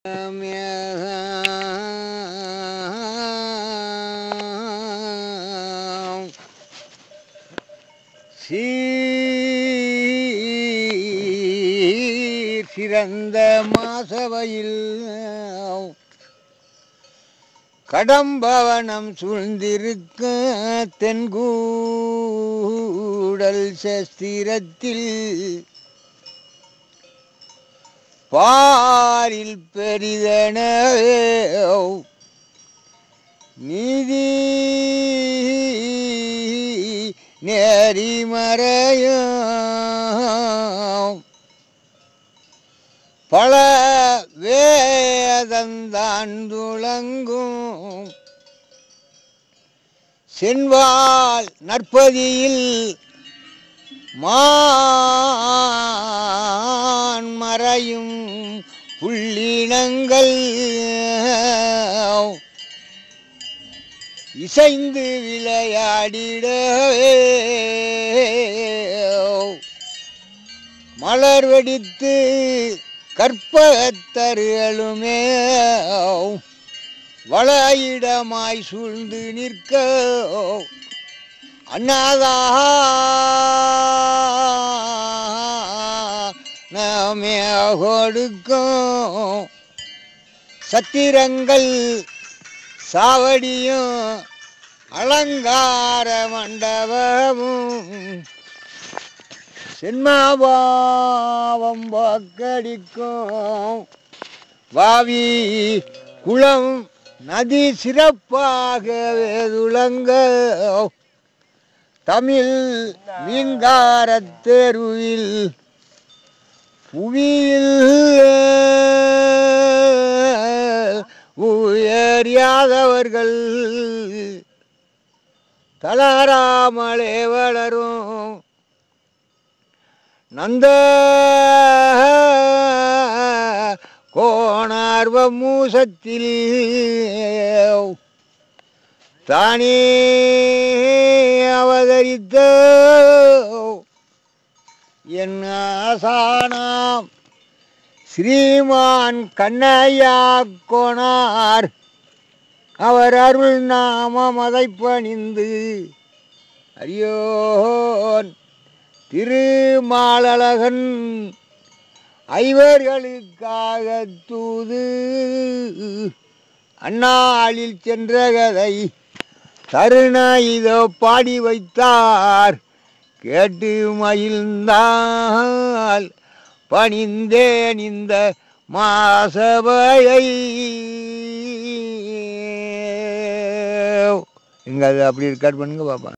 சீர் சிறந்த மாசவையில் கடம்பவனம் சூழ்ந்திருக்க தென்கூடல் சஸ்திரத்தில் பாரில் பெரிதன நீதி நெறிமறையும் பல வேதந்தான் துளங்கும் சென்வால் நற்பதியில் மான் மறையும் புள்ளினங்கள் இசைந்து விளையாடிடவே மலர் வெடித்து கற்பகத்தருகளுமே வளையிடமாய் சூழ்ந்து நிற்க அண்ணாதா நாமே கொடுக்கும் சத்திரங்கள் சாவடியும் அலங்கார மண்டபமும் சென்மாபாவம் வாக்கடிக்கும் வாவி குளம் நதி சிறப்பாக வேதுலங்க தமிழ் மீன்காரத் தேர்வில் புவியில் உயரியாதவர்கள் தளராமலே வளரும் நந்த கோணார்வ மூசத்தில் தானே அவதரித்த என் ஆசானாம் ஸ்ரீமான் கண்ணையா கோனார் அவர் அருள் நாமம் அதை பணிந்து அரியோன் திருமாலழகன் ஐவர்களுக்காக தூது அந்நாளில் சென்ற கதை தருண இதோ பாடி வைத்தார் கேட்டு மகிழ்ந்தால் பணிந்தேன் இந்த மாசபையை இங்க அது அப்படி ரெக்கார்ட் பண்ணுங்க பாப்பா